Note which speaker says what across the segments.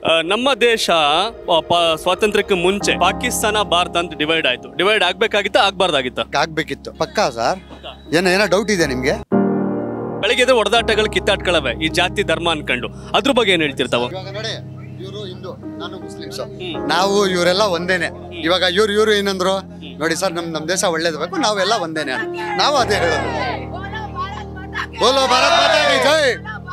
Speaker 1: ಆ, ನಮ್ಮ ದೇಶ ಪ- ಪ- ಸ್ವಾತಂತ್ರ್ಯಕ್ಕೆ ಮುಂಚೆ ಪಾಕಿಸ್ತಾನ ಭಾರತ ಅಂತ ಡಿವೈಡ್ ಆಯ್ತು ಡಿವೈಡ್ ಆಗ್ಬೇಕಾಗಿತ್ತ ಆಗ್ಬಾರ್ದಾಗಿತ್ತ
Speaker 2: ಆಗ್ಬೇಕಿತ್ತು ಪಕ್ಕಾ ಸರ್ ಏನೋ ಏನೋ ಡೌಟ್ ಇದೆ ನಿಮ್ಗೆ
Speaker 1: ಬೆಳಗ್ಗೆ ಎದ್ದು ಹೊಡೆದಾಟಗಳು ಕಿತ್ತಾಟ್ಗಳವೆ ಈ ಜಾತಿ ಧರ್ಮ ಅನ್ಕೊಂಡು ಅದ್ರ ಬಗ್ಗೆ ಏನ್ ಹೇಳ್ತಿರ್ತಾವ
Speaker 2: ಇವಾಗ ನೋಡಿ ಇವರು ಹಿಂದೂ ನಾನು ಮುಸ್ಲಿಮ್ಸ್ ನಾವು ಇವರೆಲ್ಲ ಒಂದೇನೆ ಇವಾಗ ಇವ್ರು ಇವ್ರು ಏನಂದ್ರು ನೋಡಿ ಸರ್ ನಮ್ ನಮ್ ದೇಶ ಒಳ್ಳೇದು ಬೇಕು ನಾವೆಲ್ಲ ಒಂದೇನೆ ಅಂತ ನಾವು ಅದೇ ಹೇಳೋದು ಬೋಲೋ ಭಾರತ್ ಮಾತಾ ಕಿ ಜೈ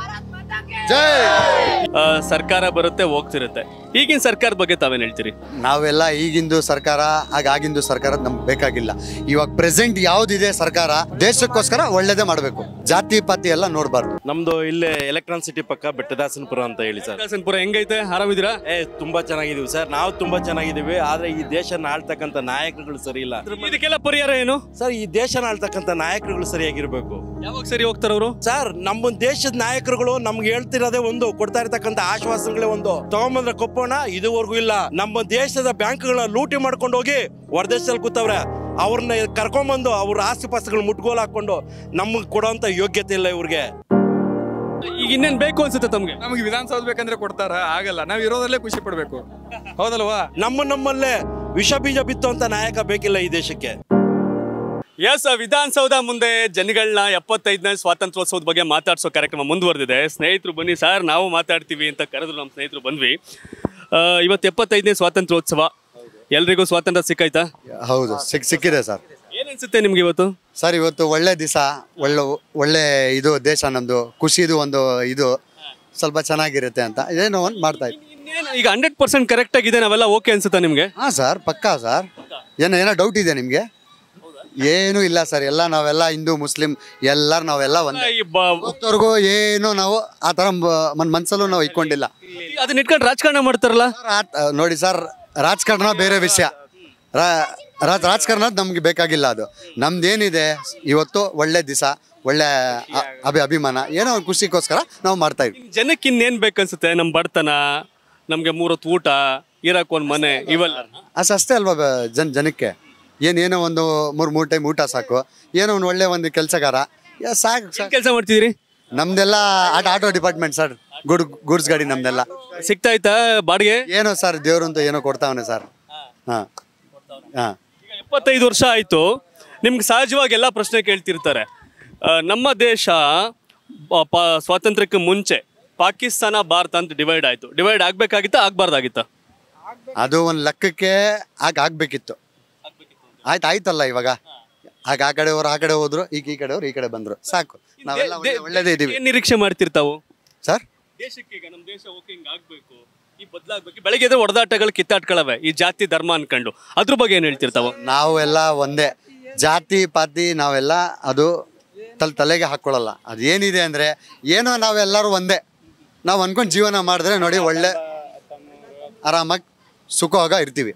Speaker 2: ಜೈ
Speaker 1: ಆ, ಸರ್ಕಾರ ಬರುತ್ತೆ ಹೋಗ್ತಿರುತ್ತೆ ಈಗಿನ ಸರ್ಕಾರದ ಬಗ್ಗೆ ತಾವೇನ್ ಹೇಳ್ತೀರಿ
Speaker 2: ನಾವೆಲ್ಲ ಈಗಿಂದು ಸರ್ಕಾರ ಆಗ ಆಗಿಂದು ಸರ್ಕಾರ ನಮ್ಗೆ ಬೇಕಾಗಿಲ್ಲ ಇವಾಗ ಪ್ರೆಸೆಂಟ್ ಯಾವ್ದಿದೆ ಸರ್ಕಾರ ದೇಶಕ್ಕೋಸ್ಕರ ಒಳ್ಳೇದೇ ಮಾಡಬೇಕು ಜಾತಿ ಪಾತಿ ಎಲ್ಲ ನೋಡಬಾರ್ದು
Speaker 3: ನಮ್ದು ಇಲ್ಲೇ ಎಲೆಕ್ಟ್ರಾನ್ ಸಿಟಿ ಪಕ್ಕ ಬೆಟ್ಟದಾಸನಪುರ ಅಂತ ಹೇಳಿ ಸರ್
Speaker 1: ಪುರ ಹೆಂಗೈತೆ ಆರಾಮಿದ್ದೀರಾ
Speaker 3: ಏ ತುಂಬಾ ಚೆನ್ನಾಗಿದೀವಿ ಸರ್ ನಾವು ತುಂಬಾ ಚೆನ್ನಾಗಿದ್ದೀವಿ ಆದ್ರೆ ಈ ದೇಶನ ಆಳ್ತಕ್ಕಂಥ ನಾಯಕರುಗಳು ಸರಿ ಇಲ್ಲ
Speaker 1: ಇದಕ್ಕೆಲ್ಲ ಪರಿಹಾರ ಏನು
Speaker 3: ಸರ್ ಈ ದೇಶನ ಆಳ್ತಕ್ಕಂಥ ನಾಯಕರುಗಳು ಸರಿಯಾಗಿರ್ಬೇಕು
Speaker 1: ಯಾವಾಗ ಸರಿ ಹೋಗ್ತಾರ ಅವರು
Speaker 3: ಸರ್ ನಮ್ಮ ದೇಶದ ನಾಯಕರುಗಳು ನಮ್ಗೆ ಹೇಳ್ತಿರೋದೇ ಒಂದು ಕೊಡ್ತಾ ಇರ್ತಕ್ಕಂಥ ಆಶ್ವಾಸನೆಗಳೇ ಒಂದು ತಗೊಂಬಂದ್ರೆ ಕೊಪ್ಪೋಣ ಇದುವರೆಗೂ ಇಲ್ಲ ನಮ್ಮ ದೇಶದ ಬ್ಯಾಂಕ್ಗಳನ್ನ ಲೂಟಿ ಮಾಡ್ಕೊಂಡು ಹೋಗಿ ಹೊರದೇಶದಲ್ಲಿ ಕೂತವ್ರೆ ಅವ್ರನ್ನ ಕರ್ಕೊಂಬಂದು ಅವ್ರ ಆಸ್ತಿ ಪಾಸ್ತಿಗಳು ಮುಟ್ಗೋಲ್ ಹಾಕೊಂಡು ನಮಗೆ ಕೊಡೋಂಥ ಯೋಗ್ಯತೆ ಇಲ್ಲ ಇವ್ರಿಗೆ
Speaker 1: ಈಗ ಇನ್ನೇನ್ ಬೇಕು ಅನ್ಸುತ್ತೆ ತಮ್ಗೆ
Speaker 4: ನಮಗೆ ವಿಧಾನಸೌಧ ಬೇಕಂದ್ರೆ ಕೊಡ್ತಾರ ಆಗಲ್ಲ ನಾವು ಇರೋದಲ್ಲೇ ಖುಷಿ ಪಡ್ಬೇಕು ಹೌದಲ್ವಾ
Speaker 3: ನಮ್ಮ ನಮ್ಮಲ್ಲೇ ವಿಷ ಬೀಜ ಬಿತ್ತುವಂತ ನಾಯಕ ಬೇಕಿಲ್ಲ ಈ ದೇಶಕ್ಕೆ
Speaker 1: ಎಸ್ ವಿಧಾನಸೌಧ ಮುಂದೆ ಜನಗಳನ್ನ ಎಪ್ಪತ್ತೈದನೇ ಸ್ವಾತಂತ್ರ್ಯೋತ್ಸವದ ಬಗ್ಗೆ ಮಾತಾಡ್ಸೋ ಕಾರ್ಯಕ್ರಮ ಮುಂದುವರೆದಿದೆ ಸ್ನೇಹಿತರು ಬನ್ನಿ ಸರ್ ನಾವು ಮಾತಾಡ್ತೀವಿ ಅಂತ ಕರೆದ್ರು ನಮ್ಮ ಸ್ನೇಹಿತರು ಬಂದ್ವಿ ಆ, ಇವತ್ತು ಎಪ್ಪತ್ತೈದನೇ ಸ್ವಾತಂತ್ರ್ಯೋತ್ಸವ ಎಲ್ರಿಗೂ ಸ್ವಾತಂತ್ರ್ಯ ಸಿಕ್ಕಾಯ್ತಾ
Speaker 2: ಹೌದು ಸಿಕ್ ಸಿಕ್ಕಿದೆ ಸರ್
Speaker 1: ಏನ್ ಅನ್ಸುತ್ತೆ ನಿಮ್ಗೆ ಇವತ್ತು
Speaker 2: ಸರ್ ಇವತ್ತು ಒಳ್ಳೆ ದಿವಸ ಒಳ್ಳೆ ಒಳ್ಳೆ ಇದು ದೇಶ ನಮ್ದು ಖುಷಿದು ಒಂದು ಇದು ಸ್ವಲ್ಪ ಚೆನ್ನಾಗಿರುತ್ತೆ ಅಂತ ಏನೋ ಒಂದು ಮಾಡ್ತಾ ಇದ್ವಿ
Speaker 1: ಇನ್ನೇನು ಈಗ ಹಂಡ್ರೆಡ್ ಪರ್ಸೆಂಟ್ ಕರೆಕ್ಟ್ ಆಗಿದೆ ನಾವೆಲ್ಲ ಓಕೆ ಅನ್ಸುತ್ತಾ ನಿಮ್ಗೆ
Speaker 2: ಹಾಂ ಸರ್ ಪಕ್ಕಾ ಸರ್ ಏನೋ ಏನೋ ಡೌಟ್ ಇದೆ ನಿಮಗೆ ಏನೂ ಇಲ್ಲ ಸರ್ ಎಲ್ಲ ನಾವೆಲ್ಲ ಹಿಂದೂ ಮುಸ್ಲಿಂ ಎಲ್ಲರೂ ನಾವೆಲ್ಲ ಒಂದೇ
Speaker 1: ಈ ಬ-
Speaker 2: ಇವತ್ತವರೆಗೂ ಏನು ನಾವು ಆ ಥರ ಮನ್ ಮನ್ಸಲ್ಲೂ ನಾವು ಇಟ್ಕೊಂಡಿಲ್ಲ
Speaker 1: ಅದನ್ನ ಇಟ್ಕೊಂಡು ರಾಜಕಾರಣ ಮಾಡ್ತಾರಲ್ಲ
Speaker 2: ಸರ್, ಆ- ನೋಡಿ ಸರ್ ರಾಜಕಾರಣ ಬೇರೆ ವಿಷಯ ರಾ- ರಾಜ್- ರಾಜಕಾರಣ ನಮ್ಗೆ ಬೇಕಾಗಿಲ್ಲ ಅದು ನಮ್ದೇನಿದೆ ಇವತ್ತು ಒಳ್ಳೆ ದಿವಸ ಒಳ್ಳೆ ಅ- ಅಭಿ ಅಭಿಮಾನ ಏನೋ ಒಂದು ಖುಷಿಗೋಸ್ಕರ ನಾವು ಮಾಡ್ತಾ ಇದ್ವಿ
Speaker 1: ಜನಕ್ಕೆ ಇನ್ನೇನ್ ಬೇಕನ್ಸುತ್ತೆ ನಮ್ ಬಡತನ ನಮ್ಗೆ ಮೂರೊತ್ತು ಊಟ ಇರಕ್ ಒಂದ್ ಮನೆ ಇವೆಲ್ಲ
Speaker 2: ಅಷ್ಟು ಅಷ್ಟೇ ಅಲ್ವಾ ಬ- ಜನ್ ಜನಕ್ಕೆ ಏನೇನೋ ಒಂದು ಮೂರು ಮೂರು ಟೈಮ್ ಊಟ ಸಾಕು ಏನೋ ಒಂದು ಒಳ್ಳೆ ಒಂದು ಕೆಲಸಗಾರ ಸಾಕು ಸಾಕು
Speaker 1: ಕೆಲಸ ಮಾಡ್ತಿದ್ದೀರಿ
Speaker 2: ನಮ್ದೆಲ್ಲ ಆಟ auto department sir good goods ಗಾಡಿ ನಮ್ದೆಲ್ಲ
Speaker 1: ಸಿಗ್ತಾ ಇತ್ತಾ ಬಾಡಿಗೆ
Speaker 2: ಏನೋ ಸರ್ ದೇವ್ರಂತೂ ಏನೋ ಕೊಡ್ತಾವನೆ ಸರ್ ಹಾಂ ಹಾಂ
Speaker 1: ಈಗ ಎಪ್ಪತ್ತೈದು ವರ್ಷ ಆಯ್ತು ನಿಮ್ಗೆ ಸಹಜವಾಗಿ ಎಲ್ಲ ಪ್ರಶ್ನೆ ಕೇಳ್ತಿರ್ತಾರೆ ಆ, ನಮ್ಮ ದೇಶ ಪ- ಪ- ಸ್ವಾತಂತ್ರ್ಯಕ್ಕೆ ಮುಂಚೆ ಪಾಕಿಸ್ತಾನ ಭಾರತ ಅಂತ ಡಿವೈಡ್ ಆಯ್ತು ಡಿವೈಡ್ ಆಗ್ಬೇಕಾಗಿತ್ತ ಆಗ್ಬಾರ್ದಾಗಿತ್ತ
Speaker 2: ಅದು ಒಂದು ಲೆಕ್ಕಕ್ಕೆ ಆಗ ಆಗ್ಬೇಕಿತ್ತು ಆಯ್ತು ಆಯ್ತಲ್ಲ ಇವಾಗ ಆಗ ಆ ಕಡೆ ಆ ಕಡೆ ಹೋದ್ರು ಈಗ ಈ ಕಡೆ ಈ ಕಡೆ ಬಂದ್ರು ಸಾಕು ನಾವೆಲ್ಲ ಒಳ್ಳೆ- ಒಳ್ಳೆದೇ ಇದೀವಿ
Speaker 1: ಏನ್ ನಿರೀಕ್ಷೆ ಮಾಡ್ತಿರ್ತಾವು
Speaker 2: ಸರ್
Speaker 1: ದೇಶಕ್ಕೆ ಈಗ ನಮ್ಮ ದೇಶ ಓಕೆ ಹಿಂಗ್ ಆಗ್ಬೇಕು ಈ ಬದಲಾಗ್ಬೇಕು ಬೆಳಗ್ಗೆ ಎದ್ದು ಹೊಡೆದಾಟಗಳು ಕಿತ್ತಾಟ್ಗಳವೆ ಈ ಜಾತಿ ಧರ್ಮ ಅನ್ಕೊಂಡು ಅದ್ರ ಬಗ್ಗೆ ಏನ್ ಹೇಳ್ತಿರ್ತಾವ
Speaker 2: ನಾವೆಲ್ಲ ಒಂದೇ ಜಾತಿ ಪಾತಿ ನಾವೆಲ್ಲ ಅದು ತಲೆ ತಲೆಗೆ ಹಾಕ್ಕೊಳ್ಳಲ್ಲ ಅದು ಏನಿದೆ ಅಂದರೆ ಏನೋ ನಾವೆಲ್ಲರೂ ಒಂದೇ ನಾವು ಅನ್ಕೊಂಡು ಜೀವನ ಮಾಡಿದ್ರೆ ನೋಡಿ ಒಳ್ಳೆ ಆರಾಮಾಗಿ ಸುಖವಾಗ ಇರ್ತೀವಿ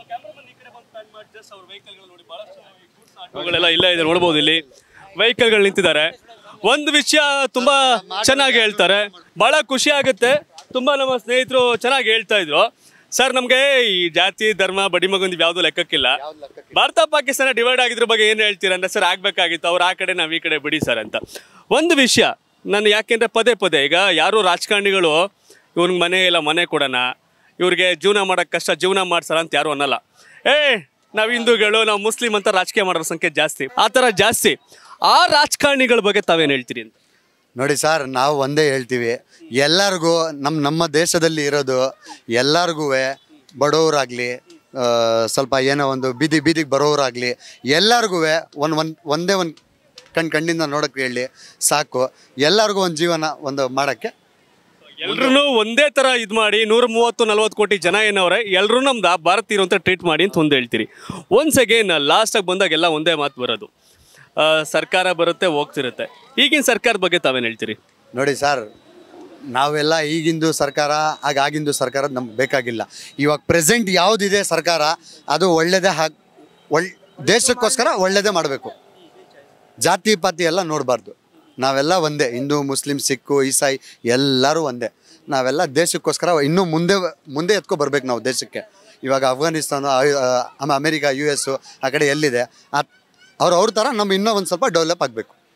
Speaker 1: ಅವುಗಳೆಲ್ಲ ಇಲ್ಲ ಇದೆ ನೋಡ್ಬೋದು ಇಲ್ಲಿ ವೆಹಿಕಲ್ಗಳು ನಿಂತಿದ್ದಾರೆ ಒಂದು ವಿಷಯ ತುಂಬಾ ಚೆನ್ನಾಗಿ ಹೇಳ್ತಾರೆ ಬಹಳ ಖುಷಿ ಆಗುತ್ತೆ ತುಂಬಾ ನಮ್ಮ ಸ್ನೇಹಿತರು ಚೆನ್ನಾಗಿ ಹೇಳ್ತಾ ಇದ್ರು ಸರ್ ನಮ್ಗೆ ಈ ಜಾತಿ ಧರ್ಮ ಬಡಿ ಮಗಂದು ಯಾವ್ದು ಲೆಕ್ಕಕ್ಕಿಲ್ಲ ಭಾರತ ಪಾಕಿಸ್ತಾನ ಡಿವೈಡ್ ಆಗಿದ್ರ ಬಗ್ಗೆ ಏನ್ ಹೇಳ್ತೀರಾ ಅಂದ್ರೆ ಸರ್ ಆಗ್ಬೇಕಾಗಿತ್ತು ಅವ್ರು ಆ ಕಡೆ ನಾವ್ ಈ ಕಡೆ ಬಿಡಿ ಸರ್ ಅಂತ ಒಂದು ವಿಷಯ ನಾನು ಯಾಕೆಂದ್ರೆ ಪದೇ ಪದೇ ಈಗ ಯಾರು ರಾಜಕಾರಣಿಗಳು ಇವ್ನಿಗೆ ಮನೆ ಇಲ್ಲ ಮನೆ ಕೊಡೋಣ ಇವ್ರಿಗೆ ಜೀವನ ಮಾಡಕ್ ಕಷ್ಟ ಜೀವನ ಮಾಡ್ಸಲ್ಲ ಅಂತ ಯಾರು ಅನ್ನಲ್ಲ ಏ ನಾವ್ ಹಿಂದೂಗಳು ನಾವು ಮುಸ್ಲಿಂ ಅಂತ ರಾಜಕೀಯ ಮಾಡೋರ ಸಂಖ್ಯೆ ಜಾಸ್ತಿ ಆ ಥರ ಜಾಸ್ತಿ ಆ ರಾಜಕಾರಣಿಗಳ ಬಗ್ಗೆ ತಾವೇನ್ ಹೇಳ್ತೀರಿ ಅಂತ
Speaker 2: ನೋಡಿ ಸರ್ ನಾವು ಒಂದೇ ಹೇಳ್ತೀವಿ ಎಲ್ಲರಿಗೂ ನಮ್ಮ ನಮ್ಮ ದೇಶದಲ್ಲಿ ಇರೋದು ಎಲ್ಲರಿಗೂ ಬಡವರಾಗಲಿ ಸ್ವಲ್ಪ ಏನೋ ಒಂದು ಬೀದಿ ಬೀದಿಗೆ ಬರೋರಾಗಲಿ ಎಲ್ಲರಿಗೂ ಒಂದು ಒಂದು ಒಂದೇ ಒಂದು ಕಣ್ ಕಣ್ಣಿಂದ ನೋಡೋಕ್ಕೆ ಹೇಳಿ ಸಾಕು ಎಲ್ಲರಿಗೂ ಒಂದು ಜೀವನ ಒಂದು ಮಾಡೋಕ್ಕೆ
Speaker 1: ಎಲ್ರೂ ಒಂದೇ ತರ ಇದ್ ಮಾಡಿ ನೂರ ಮೂವತ್ತು ನಲ್ವತ್ತು ಕೋಟಿ ಜನ ಏನವ್ರೆ ಎಲ್ರು ನಮ್ದು ಆ ಭಾರತೀಯರು ಅಂತ ಟ್ರೀಟ್ ಮಾಡಿ ಅಂತ ಒಂದು ಹೇಳ್ತೀರಿ ಒನ್ಸ್ ಅಗೇನ್ ಲಾಸ್ಟಾಗಿ ಬಂದಾಗ ಎಲ್ಲ ಒಂದೇ ಮಾತು ಬರೋದು ಆ, ಸರ್ಕಾರ ಬರುತ್ತೆ ಹೋಗ್ತಿರುತ್ತೆ ಈಗಿನ ಸರ್ಕಾರದ ಬಗ್ಗೆ ತಾವೇನ್ ಹೇಳ್ತೀರಿ
Speaker 2: ನೋಡಿ ಸರ್ ನಾವೆಲ್ಲ ಈಗಿಂದು ಸರ್ಕಾರ ಆಗ ಆಗಿಂದು ಸರ್ಕಾರ ನಮ್ಗೆ ಬೇಕಾಗಿಲ್ಲ ಇವಾಗ ಪ್ರೆಸೆಂಟ್ ಯಾವುದಿದೆ ಸರ್ಕಾರ ಅದು ಒಳ್ಳೇದೇ ಹಾಕ್ ಒಳ್ ದೇಶಕ್ಕೋಸ್ಕರ ಒಳ್ಳೇದೇ ಮಾಡಬೇಕು ಜಾತಿ ಪಾತಿ ಎಲ್ಲ ನೋಡಬಾರ್ದು ನಾವೆಲ್ಲ ಒಂದೇ ಹಿಂದೂ ಮುಸ್ಲಿಂ ಸಿಕ್ಕು ಈಸಾಯಿ ಎಲ್ಲರೂ ಒಂದೇ ನಾವೆಲ್ಲ ದೇಶಕ್ಕೋಸ್ಕರ ಇನ್ನೂ ಮುಂದೆ ಮುಂದೆ ಎತ್ಕೊ ಬರ್ಬೇಕು ನಾವು ದೇಶಕ್ಕೆ ಇವಾಗ ಅಫ್ಘಾನಿಸ್ತಾನ ಆ- ಆ- ಅಮೆರಿಕ ಯು ಎಸ್ಸು ಆ ಕಡೆ ಎಲ್ಲಿದೆ ಆ ಅವ್ರು ಅವ್ರ ಥರ ನಮ್ಮ ಇನ್ನೂ ಒಂದು ಸ್ವಲ್ಪ ಡೆವಲಪ್ ಆಗಬೇಕು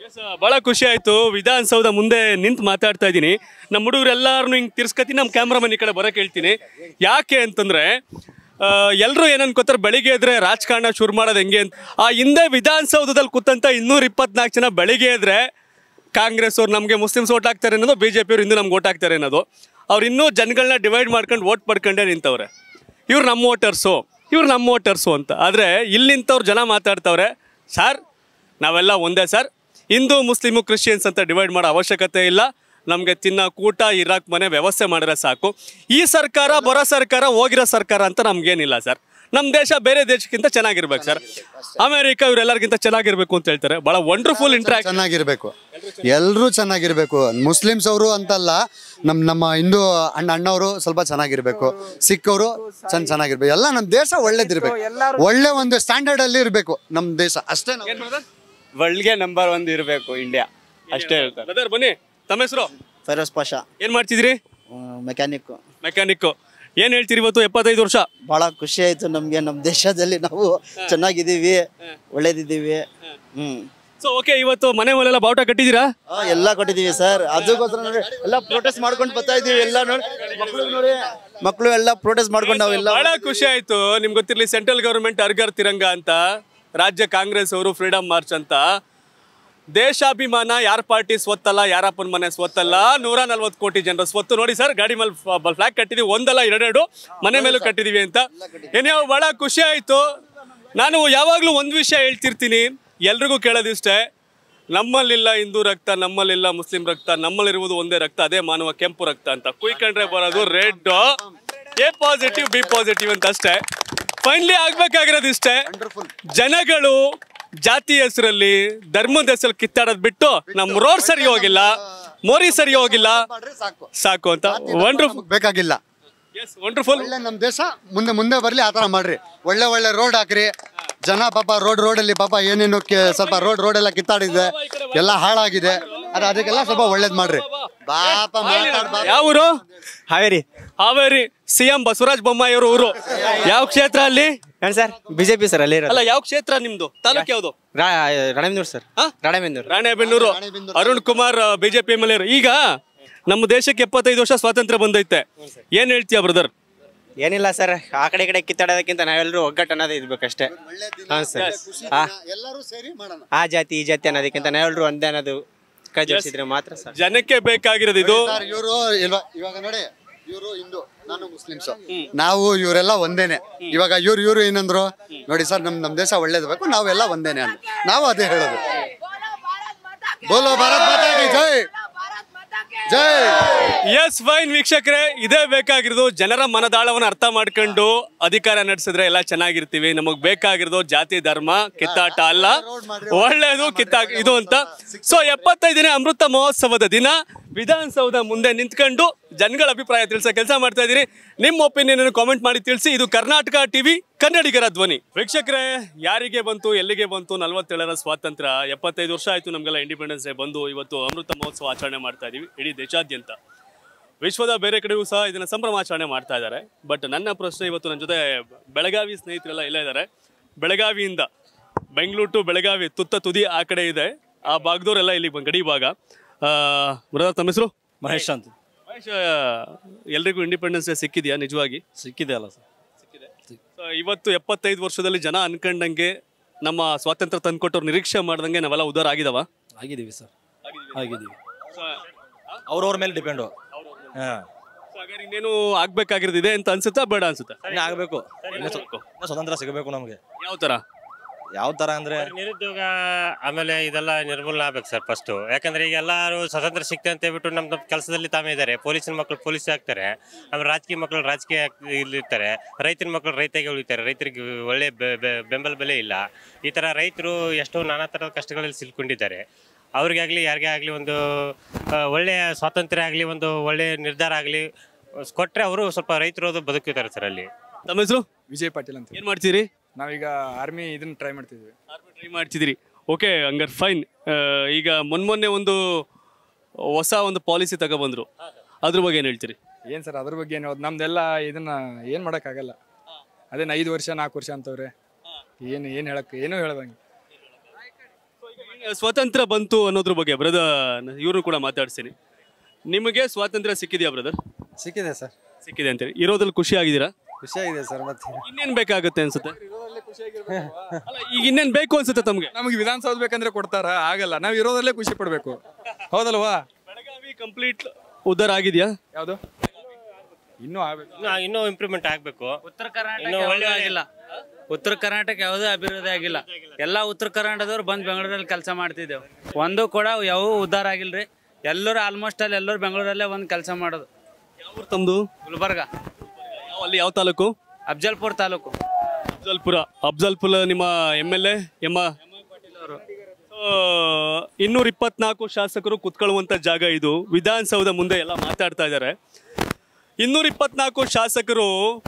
Speaker 1: ಬಹಳ ಖುಷಿ ಆಯ್ತು ವಿಧಾನಸೌಧ ಮುಂದೆ ನಿಂತು ಮಾತಾಡ್ತಾ ಇದ್ದೀನಿ ನಮ್ಮ ಹುಡುಗರೆಲ್ಲರನ್ನು ಹಿಂಗೆ ತಿರ್ಸ್ಕತಿ ನಮ್ಮ ಕ್ಯಾಮ್ರಾಮನ್ ಈ ಕಡೆ ಬರೋಕೆ ಹೇಳ್ತೀನಿ ಯಾಕೆ ಅಂತಂದ್ರೆ ಎಲ್ಲರೂ ಏನ್ ಅನ್ಕೋತಾರೆ ಬೆಳಿಗ್ಗೆ ಎದ್ರೆ ರಾಜಕಾರಣ ಶುರು ಮಾಡೋದು ಹೆಂಗೆ ಅಂತ ಆ ಹಿಂದೆ ವಿಧಾನಸೌಧದಲ್ಲಿ ಕೂತಂತ ಇನ್ನೂರ ಇಪ್ಪತ್ನಾಲ್ಕು ಜನ ಬೆಳಿಗ್ಗೆ ಎದ್ರೆ ಕಾಂಗ್ರೆಸ್ ಅವ್ರು ನಮಗೆ ಮುಸ್ಲಿಮ್ಸ್ ಓಟ್ ಹಾಕ್ತಾರೆ ಅನ್ನೋದು ಬಿ ಜೆ ಪಿಯವ್ರು ಇನ್ನೂ ನಮ್ಗೆ ಓಟ್ ಹಾಕ್ತಾರೆ ಅನ್ನೋದು ಅವ್ರು ಇನ್ನೂ ಜನಗಳನ್ನ ಡಿವೈಡ್ ಮಾಡ್ಕೊಂಡು ಓಟ್ ಪಡ್ಕೊಂಡೇ ನಿಂತವ್ರೆ ಇವ್ರು ನಮ್ಮ ವೋಟರ್ಸು ಇವ್ರು ನಮ್ಮ ವೋಟರ್ಸು ಅಂತ ಆದರೆ ಇಲ್ಲಿ ನಿಂತವ್ರು ಜನ ಮಾತಾಡ್ತವ್ರೆ ಸರ್ ನಾವೆಲ್ಲ ಒಂದೇ ಸರ್ ಹಿಂದೂ ಮುಸ್ಲಿಮು ಕ್ರಿಶ್ಚಿಯನ್ಸ್ ಅಂತ ಡಿವೈಡ್ ಮಾಡೋ ಅವಶ್ಯಕತೆ ಇಲ್ಲ ನಮಗೆ ತಿನ್ನೋ ಕೂಟ ಇರಾಕ್ ಮನೆ ವ್ಯವಸ್ಥೆ ಮಾಡಿದ್ರೆ ಸಾಕು ಈ ಸರ್ಕಾರ ಬರೋ ಸರ್ಕಾರ ಹೋಗಿರೋ ಸರ್ಕಾರ ಅಂತ ನಮ್ಗೇನಿಲ್ಲ ಸರ್ ನಮ್ಮ ದೇಶ ಬೇರೆ ದೇಶಕ್ಕಿಂತ ಚೆನ್ನಾಗಿರ್ಬೇಕು ಸರ್ ಅಮೆರಿಕ ಇವರೆಲ್ಲರಿಗಿಂತ ಚೆನ್ನಾಗಿರ್ಬೇಕು ಅಂತ ಹೇಳ್ತಾರೆ ಭಾಳ ವಂಡರ್ಫುಲ್ ಇಂಟ್ರಾಕ್ಟ್
Speaker 2: ಚೆನ್ನಾಗಿರ್ಬೇಕು ಎಲ್ಲರೂ ಚೆನ್ನಾಗಿರ್ಬೇಕು ಮುಸ್ಲಿಮ್ಸ್ ಅವರು ಅಂತಲ್ಲ ನಮ್ಮ ನಮ್ಮ ಹಿಂದೂ ಅಣ್ಣ ಅಣ್ಣವರು ಸ್ವಲ್ಪ ಚೆನ್ನಾಗಿರ್ಬೇಕು ಸಿಕ್ಕವರು ಚೆನ್ನ ಚೆನ್ನಾಗಿರ್ಬೇಕು ಎಲ್ಲ ನಮ್ಮ ದೇಶ ಒಳ್ಳೇದಿರ್ಬೇಕು ಒಳ್ಳೆ ಒಂದು ಸ್ಟ್ಯಾಂಡರ್ಡ್ ಅಲ್ಲಿ ಇರಬೇಕು ನಮ್ಮ ದೇಶ ಅಷ್ಟೇ ನಾವು-
Speaker 5: ವರ್ಲ್ಡ್ಗೆ ನಂಬರ್ ಒನ್ ಇರಬೇಕು ಇಂಡಿಯಾ ಅಷ್ಟೇ ಹೇಳ್ತಾರೆ
Speaker 1: ಬ್ರದರ್ ಬನ್ನಿ ತಮ್ಮ ಹೆಸರು
Speaker 5: ಫೆರೋಸ್ ಪಾಷಾ
Speaker 1: ಏನು ಮಾಡ್ತಿದ್ರಿ
Speaker 5: ಮೆಕ್ಯಾನಿಕ್
Speaker 1: ಮೆಕ್ಯಾನಿಕ್ಕು ಏನು ಹೇಳ್ತೀರಿ ಇವತ್ತು ಎಪ್ಪತ್ತೈದು ವರ್ಷ
Speaker 5: ಬಹಳ ಖುಷಿ ಆಯ್ತು ನಮ್ಗೆ ನಮ್ಮ ದೇಶದಲ್ಲಿ ನಾವು ಚೆನ್ನಾಗಿದ್ದೀವಿ ಒಳ್ಳೇದಿದ್ದೀವಿ ಹ್ಮ್
Speaker 1: ಸೊ ಓಕೆ ಇವತ್ತು ಮನೆ ಮೇಲೆಲ್ಲ ಬಾವುಟ ಕಟ್ಟಿದ್ದೀರಾ
Speaker 5: ಆ, ಎಲ್ಲ ಕೊಟ್ಟಿದ್ದೀವಿ ಸರ್ ಅದಕ್ಕೋಸ್ಕರ ನೋಡಿ ಎಲ್ಲ ಪ್ರೊಟೆಸ್ಟ್ ಮಾಡ್ಕೊಂಡು ಬರ್ತಾ ಇದೀವಿ ಎಲ್ಲ ನೋಡಿ ಮಕ್ಕಳು ನೋಡಿ ಮಕ್ಕಳು ಎಲ್ಲ ಪ್ರೊಟೆಸ್ಟ್ ಮಾಡ್ಕೊಂಡು ನಾವೆಲ್ಲ
Speaker 1: ಬಹಳ ಖುಷಿ ಆಯ್ತು ನಿಮ್ಗೆ ಗೊತ್ತಿರ್ಲಿ ಸೆಂಟ್ರಲ್ ಗವರ್ಮೆಂಟ್ ಅರ್ಗರ್ ತಿರಂಗ ಅಂತ ರಾಜ್ಯ ಕಾಂಗ್ರೆಸ್ ಅವರು ಫ್ರೀಡಮ್ ಮಾರ್ಚ್ ಅಂತ ದೇಶಾಭಿಮಾನ ಯಾರ ಪಾರ್ಟಿ ಸ್ವತ್ತಲ್ಲ ಯಾರಪ್ಪನ ಮನೆ ಸ್ವತ್ತಲ್ಲ ನೂರ ನಲ್ವತ್ತು ಕೋಟಿ ಜನರ ಸ್ವತ್ತು ನೋಡಿ ಸರ್ ಗಾಡಿ ಮೇಲೆ ಫ್ಲಾಗ್ ಕಟ್ಟಿದೀವಿ ಒಂದಲ್ಲ ಎರಡೆರಡು ಮನೆ ಮೇಲೂ ಕಟ್ಟಿದೀವಿ ಅಂತ ಏನೇ ಬಹಳ ಖುಷಿ ಆಯ್ತು ನಾನು ಯಾವಾಗಲೂ ಒಂದು ವಿಷಯ ಹೇಳ್ತಿರ್ತೀನಿ ಎಲ್ರಿಗೂ ಕೇಳೋದಿಷ್ಟೇ ನಮ್ಮಲ್ಲಿಲ್ಲ ಹಿಂದೂ ರಕ್ತ ನಮ್ಮಲ್ಲಿಲ್ಲ ಮುಸ್ಲಿಂ ರಕ್ತ ನಮ್ಮಲ್ಲಿರುವುದು ಒಂದೇ ರಕ್ತ ಅದೇ ಮಾನವ ಕೆಂಪು ರಕ್ತ ಅಂತ ಕುಯ್ಕೊಂಡ್ರೆ ಬರೋದು red A positive B positive ಅಂತ ಅಷ್ಟೇ ಫೈನಲಿ ಆಗ್ಬೇಕಾಗಿರೋದು ಇಷ್ಟೇ ಜನಗಳು ಜಾತಿ ಹೆಸರಲ್ಲಿ ಧರ್ಮದ ಹೆಸರಲ್ಲಿ ಕಿತ್ತಾಡೋದ್ ಬಿಟ್ಟು ನಮ್ಮ ರೋಡ್ ಸರಿ ಹೋಗಿಲ್ಲ ಮೋರಿ ಸರಿ ಹೋಗಿಲ್ಲ ಸಾಕು ಅಂತ ವಂಡರ್ಫುಲ್
Speaker 2: ನಮ್ಗ್ ಬೇಕಾಗಿಲ್ಲ
Speaker 1: ಎಸ್ ವಂಡರ್ಫುಲ್
Speaker 2: ಒಳ್ಳೆ ನಮ್ಮ ದೇಶ ಮುಂದೆ ಮುಂದೆ ಬರ್ಲಿ ಆ ಥರ ಮಾಡ್ರಿ ಒಳ್ಳೆ ಒಳ್ಳೆ ರೋಡ್ ಹಾಕ್ರಿ ಜನ ಪಾಪ ರೋಡ್ ರೋಡಲ್ಲಿ ಪಾಪ ಏನೇನು ಕೆ- ಸ್ವಲ್ಪ ರೋಡ್ ರೋಡ್ ಎಲ್ಲ ಕಿತ್ತಾಡಿದೆ ಎಲ್ಲ ಹಾಳಾಗಿದೆ ಅದು ಅದಕ್ಕೆಲ್ಲ ಸ್ವಲ್ಪ ಒಳ್ಳೇದ್ ಮಾಡ್ರಿ ಪಾಪ ಮಾತಾಡ್ ಬಾ-
Speaker 1: ಯಾವ ಊರು
Speaker 6: ಹಾವೇರಿ
Speaker 1: ಹಾವೇರಿ ಸಿ ಎಂ ಬಸವರಾಜ ಬೊಮ್ಮಾಯಿ ಅವ್ರ ಊರು ಯಾವ ಕ್ಷೇತ್ರ ಅಲ್ಲಿ
Speaker 6: ಏನ್ ಸರ್ ಬಿಜೆಪಿ ಸರ್ ಅಲ್ಲಿ ಇರೋದು
Speaker 1: ಅಲ್ಲ ಯಾವ ಕ್ಷೇತ್ರ ನಿಮ್ದು ತಾಲೂಕು ಯಾವುದು
Speaker 6: ರಾ- ರಾಣೆಬೆನ್ನೂರು ಸರ್
Speaker 1: ಹಾ?
Speaker 6: Ranebennur
Speaker 1: Ranebennur Arun Kumar BJP M L A ಈಗ ನಮ್ಮ ದೇಶಕ್ಕೆ ಎಪ್ಪತ್ತೈದು ವರ್ಷ ಸ್ವಾತಂತ್ರ್ಯ ಬಂದೈತೆ ಏನ್ ಹೇಳ್ತೀಯ ಬ್ರದರ್
Speaker 6: ಏನಿಲ್ಲ ಸರ್ ಆ ಕಡೆ ಈ ಕಡೆ ಕಿತ್ತಾಡೋದಕ್ಕಿಂತ ನಾವೆಲ್ಲರೂ ಒಗ್ಗಟ್ಟು ಅನ್ನೋದೇ ಇರ್ಬೇಕಷ್ಟೇ ಹಾಂ ಸರ್ ಆ
Speaker 2: ಎಲ್ಲರೂ ಸೇರಿ ಮಾಡೋಣ
Speaker 6: ಆ ಜಾತಿ ಈ ಜಾತಿ ಅನ್ನೋದಕ್ಕಿಂತ ನಾವೆಲ್ಲರೂ ಒಂದೇ ಅನ್ನೋದು ಕೈ ಜೋಡಿಸಿದ್ರೆ ಮಾತ್ರ ಸರ್
Speaker 1: ಜನಕ್ಕೆ ಬೇಕಾಗಿರೋದು ಇದು
Speaker 2: ಸರ್ ಇವರು ಇಲ್ವಾ ಇವಾಗ ನೋಡಿ ಇವರು ಹಿಂದೂ ನಾನು ಮುಸ್ಲಿಮ್ಸ್ ನಾವು ಇವರೆಲ್ಲ ಒಂದೇನೆ ಇವಾಗ ಇವ್ರು ಇವ್ರು ಏನಂದ್ರು ನೋಡಿ ಸರ್ ನಮ್ ನಮ್ ದೇಶ ಒಳ್ಳೇದು ಬೇಕು ನಾವೆಲ್ಲ ಒಂದೇನೆ ಅಂತ ನಾವು ಅದೇ ಹೇಳೋದು
Speaker 7: बोलो भारत माता की
Speaker 2: ಬೋಲೋ ಭಾರತ್ ಮಾತಾ ಕಿ ಜೈ
Speaker 7: भारत माता की
Speaker 2: ಜೈ
Speaker 1: ಎಸ್ ಫೈನ್ ವೀಕ್ಷಕರೇ ಇದೇ ಬೇಕಾಗಿರೋದು ಜನರ ಮನದಾಳವನ್ನು ಅರ್ಥ ಮಾಡ್ಕೊಂಡು ಅಧಿಕಾರ ನಡೆಸಿದ್ರೆ ಎಲ್ಲ ಚೆನ್ನಾಗಿರ್ತೀವಿ ನಮಗ್ ಬೇಕಾಗಿರೋದು ಜಾತಿ ಧರ್ಮ ಕಿತ್ತಾಟ ಅಲ್ಲ ಒಳ್ಳೇದು ಕಿತ್ತಾ ಇದು ಅಂತ ಸೊ ಎಪ್ಪತ್ತೈದನೇ ಅಮೃತ ಮಹೋತ್ಸವದ ದಿನ ವಿಧಾನಸೌಧ ಮುಂದೆ ನಿಂತ್ಕೊಂಡು ಜನಗಳ ಅಭಿಪ್ರಾಯ ತಿಳಿಸೋ ಕೆಲಸ ಮಾಡ್ತಾ ಇದೀರಿ ನಿಮ್ಮ ಒಪಿನಿಯನ್ ಕಾಮೆಂಟ್ ಮಾಡಿ ತಿಳಿಸಿ ಇದು ಕರ್ನಾಟಕ ಟಿವಿ ಕನ್ನಡಿಗರ ಧ್ವನಿ ವೀಕ್ಷಕರೇ ಯಾರಿಗೆ ಬಂತು ಎಲ್ಲಿಗೆ ಬಂತು ನಲವತ್ತೇಳರ ಸ್ವಾತಂತ್ರ್ಯ ಎಪ್ಪತ್ತೈದು ವರ್ಷ ಆಯ್ತು ನಮಗೆಲ್ಲ ಇಂಡಿಪೆಂಡೆನ್ಸ್ ಡೇ ಬಂದು ಇವತ್ತು ಅಮೃತ ಮಹೋತ್ಸವ ಆಚರಣೆ ಮಾಡ್ತಾ ಇದೀವಿ ಇಡೀ ದೇಶಾದ್ಯಂತ ವಿಶ್ವದ ಬೇರೆ ಕಡೆಗೂ ಸಹ ಇದನ್ನ ಸಂಭ್ರಮಾಚರಣೆ ಮಾಡ್ತಾ ಇದ್ದಾರೆ ಬಟ್ ನನ್ನ ಪ್ರಶ್ನೆ ಇವತ್ತು ನನ್ನ ಜೊತೆ ಬೆಳಗಾವಿ ಸ್ನೇಹಿತರೆಲ್ಲ ಇಲ್ಲೇ ಇದ್ದಾರೆ ಬೆಳಗಾವಿಯಿಂದ ಬೆಂಗಳೂರು ಟು ಬೆಳಗಾವಿ ತುತ್ತ ತುದಿ ಆ ಕಡೆ ಇದೆ ಆ ಭಾಗದವರೆಲ್ಲ ಇಲ್ಲಿ ಬಂದ್- ಗಡಿ ಭಾಗ ಬ್ರದರ್ ತಮ್ಮ ಹೆಸರು
Speaker 8: ಮಹೇಶ್ ಅಂತ
Speaker 1: ಮಹೇಶ್ ಆ, ಎಲ್ರಿಗೂ ಇಂಡಿಪೆಂಡೆನ್ಸ್ ಡೇ ಸಿಕ್ಕಿದೆಯಾ ನಿಜವಾಗಿ
Speaker 8: ಸಿಕ್ಕಿದೆ ಅಲ್ಲ ಸರ್
Speaker 1: So, ಇವತ್ತು ಎಪ್ಪತ್ತೈದು ವರ್ಷದಲ್ಲಿ ಜನ ಅನ್ಕೊಂಡಂಗೆ ನಮ್ಮ ಸ್ವಾತಂತ್ರ್ಯ ತಂದ್ಕೊಟ್ಟವ್ರು ನಿರೀಕ್ಷೆ ಮಾಡ್ದಂಗೆ ನಾವೆಲ್ಲ ಉದ್ಧಾರ ಆಗಿದಾವ
Speaker 8: ಆಗಿದ್ದೀವಿ ಸರ್ ಆಗಿದ್ದೀವಿ ಅವ್ರವ್ರ ಮೇಲೆ ಡಿಪೆಂಡು ಹಾಂ
Speaker 1: ಹಾಗಾದ್ರೆ ಇನ್ನೇನು ಆಗ್ಬೇಕಾಗಿರೋದು ಇದೆ ಅಂತ ಅನ್ಸುತ್ತಾ ಬೇಡ ಅನ್ಸುತ್ತಾ
Speaker 8: ಇನ್ನು ಆಗಬೇಕು ಇನ್ನೂ ಸ್ವತಂತ್ರ ಸಿಗಬೇಕು ನಮಗೆ
Speaker 1: ಯಾವ ತರ
Speaker 8: ಯಾವ ಥರ ಅಂದರೆ
Speaker 9: ನಿರುದ್ಯೋಗ ಆಮೇಲೆ ಇದೆಲ್ಲ ನಿರ್ಮೂಲನೆ ಆಗ್ಬೇಕು ಸರ್ ಫಸ್ಟು ಯಾಕಂದ್ರೆ ಈಗ ಎಲ್ಲರೂ ಸ್ವತಂತ್ರ ಸಿಕ್ತೆ ಅಂತ ಹೇಳ್ಬಿಟ್ಟು ನಮ್ಮ ನಮ್ಮ ಕೆಲಸದಲ್ಲಿ ತಾವೇ ಇದ್ದಾರೆ ಪೊಲೀಸಿನ ಮಕ್ಕಳು ಪೊಲೀಸ್ ಆಗ್ತಾರೆ ಆಮೇಲೆ ರಾಜಕೀಯ ಮಕ್ಕಳು ರಾಜಕೀಯ ಆಗ್- ಇಲ್ಲಿರ್ತಾರೆ ರೈತರ ಮಕ್ಕಳು ರೈತಾಗೆ ಉಳಿತಾರೆ ರೈತರಿಗೆ ಒಳ್ಳೆ ಬೆ- ಬೆ- ಬೆಂಬಲ ಬೆಲೆ ಇಲ್ಲ ಈ ಥರ ರೈತರು ಎಷ್ಟೋ ನಾನಾ ಥರದ ಕಷ್ಟಗಳಲ್ಲಿ ಸಿಲ್ಕೊಂಡಿದ್ದಾರೆ ಅವ್ರಿಗಾಗಲಿ ಯಾರಿಗೇ ಆಗಲಿ ಒಂದು ಆ, ಒಳ್ಳೆಯ ಸ್ವಾತಂತ್ರ್ಯ ಆಗಲಿ ಒಂದು ಒಳ್ಳೆಯ ನಿರ್ಧಾರ ಆಗಲಿ ಕೊಟ್ಟರೆ ಅವರು ಸ್ವಲ್ಪ ರೈತರು ಅದು ಬದುಕಿದ್ದಾರೆ ಸರ್ ಅಲ್ಲಿ
Speaker 1: ತಮ್ಮ ಹೆಸರು
Speaker 4: ವಿಜಯ್ ಪಾಟೀಲ್ ಅಂತ
Speaker 1: ಏನ್ ಮಾಡ್ತೀರಿ
Speaker 4: ನಾವೀಗ ಆರ್ಮಿ ಇದನ್ನ ಟ್ರೈ ಮಾಡ್ತಿದ್ವಿ
Speaker 1: ಟ್ರೈ ಮಾಡ್ತಿದ್ದೀರಿ ಓಕೆ ಹಂಗಾರೆ ಫೈನ್ ಈಗ ಮೊನ್ನೆ ಒಂದು ಹೊಸ ಒಂದು ಪಾಲಿಸಿ ತಗೊಬಂದ್ರು ಅದ್ರ ಬಗ್ಗೆ ಏನು ಹೇಳ್ತೀರಿ
Speaker 4: ಏನು ಸರ್ ಅದ್ರ ಬಗ್ಗೆ ಏನು ಹೇಳೋದು ನಮ್ದೆಲ್ಲ ಇದನ್ನ ಏನು ಮಾಡೋಕ್ಕಾಗಲ್ಲ ಅದೇನು ಐದು ವರ್ಷ ನಾಲ್ಕು ವರ್ಷ ಅಂತವ್ರೆ ಏನು ಏನು ಹೇಳಕ್ಕೆ ಏನೂ ಹೇಳ್ದಂಗೆ
Speaker 1: ಸ್ವಾತಂತ್ರ್ಯ ಬಂತು ಅನ್ನೋದ್ರ ಬಗ್ಗೆ ಬ್ರದರ್ ಇವರು ಕೂಡ ಮಾತಾಡ್ತೀನಿ ನಿಮಗೆ ಸ್ವಾತಂತ್ರ್ಯ ಸಿಕ್ಕಿದೆಯಾ ಬ್ರದರ್
Speaker 10: ಸಿಕ್ಕಿದೆ ಸರ್
Speaker 1: ಸಿಕ್ಕಿದೆ ಅಂತೇಳಿ ಇರೋದ್ರಲ್ಲಿ ಖುಷಿ ಆಗಿದ್ದೀರಾ
Speaker 10: ಖುಷಿಯಾಗಿದೆ ಸರ್ ಮತ್ತೆ
Speaker 1: ಇನ್ನೇನ್ ಬೇಕಾಗುತ್ತೆ ಅನ್ಸುತ್ತೆ ಅಲ್ಲ, ಈಗ ಇನ್ನೇನ್ ಬೇಕು ಅನ್ಸುತ್ತೆ ತಮ್ಗೆ
Speaker 4: ನಮಗೆ ವಿಧಾನಸೌಧ ಬೇಕಂದ್ರೆ ಕೊಡ್ತಾರ ಆಗಲ್ಲ ನಾವು ಇರೋದ್ರಲ್ಲೇ ಖುಷಿ ಪಡ್ಬೇಕು ಹೌದಲ್ವಾ
Speaker 1: ಬೆಳಗಾವಿ ಕಂಪ್ಲೀಟ್ ಉದ್ಧಾರ ಆಗಿದೆಯಾ
Speaker 4: ಯಾವುದು ಇನ್ನೂ ಆಗ್ಬೇಕು
Speaker 9: ಇನ್ನು ಇನ್ನೂ ಇಂಪ್ರೂವ್ಮೆಂಟ್ ಆಗಬೇಕು
Speaker 11: ಉತ್ತರ ಕರ್ನಾಟಕ
Speaker 9: ಇನ್ನು
Speaker 11: ಯಾವುದೂ
Speaker 9: ಒಳ್ಳೆ-
Speaker 11: ಆಗಿಲ್ಲ ಉತ್ತರ ಕರ್ನಾಟಕ ಯಾವುದೇ ಅಭಿವೃದ್ಧಿ ಆಗಿಲ್ಲ ಎಲ್ಲ ಉತ್ತರ ಕರ್ನಾಟಕದವ್ರು ಬಂದು ಬೆಂಗಳೂರಲ್ಲಿ ಕೆಲಸ ಮಾಡ್ತಿದ್ದೇವೆ ಒಂದು ಕೂಡ ಯಾವ ಉದ್ಧಾರ ಆಗಿಲ್ರಿ ಎಲ್ಲರೂ ಆಲ್ಮೋಸ್ಟ್ ಅಲ್ಲಿ ಎಲ್ಲರೂ ಬೆಂಗಳೂರಲ್ಲೇ ಒಂದು ಕೆಲಸ ಮಾಡೋದು
Speaker 1: ಯಾವ ತಮ್ದು
Speaker 11: ಗುಲ್ಬರ್ಗ
Speaker 1: ಯಾವ- ಅಲ್ಲಿ ಯಾವ ತಾಲೂಕು
Speaker 11: ಅಫ್ಜಲ್ಪುರ್ ತಾಲೂಕು
Speaker 1: ಅಫ್ಜಲ್ಪುರ ಅಫ್ಜಲ್ಪುರ ನಿಮ್ಮ ಎಮ್ ಎಲ್ ಎ ಎಮ್ಮ ಇನ್ನೂರ ಇಪ್ಪತ್ನಾಲ್ಕು ಶಾಸಕರು ಕುತ್ಕೊಳ್ಳುವಂತ ಜಾಗ ಇದು ವಿಧಾನಸೌಧ ಮುಂದೆ ಎಲ್ಲ ಮಾತಾಡ್ತಾ ಇದ್ದಾರೆ ಇನ್ನೂರ ಇಪ್ಪತ್ನಾಲ್ಕು ಶಾಸಕರು